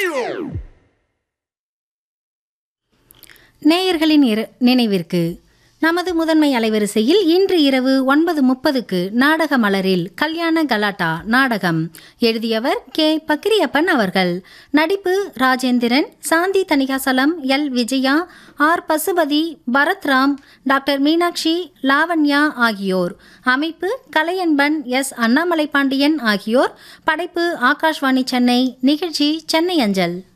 நேயர்களின் இர- நினைவிற்கு நமது முதன்மை அலைவரிசையில் இன்று இரவு ஒன்பது முப்பதுக்கு நாடக மலரில் கல்யாண கலாட்டா நாடகம் எழுதியவர் கே பக்கிரியப்பன் அவர்கள் நடிப்பு Rajendran Shanthi Thanikachalam L Vijaya R Pasupathi Bharathram doctor Meenakshi Lavanya ஆகியோர் அமைப்பு கலையன்பன் எஸ் அண்ணாமலை பாண்டியன் ஆகியோர் படைப்பு ஆகாஷ்வாணி சென்னை நிகழ்ச்சி சென்னை அஞ்சல்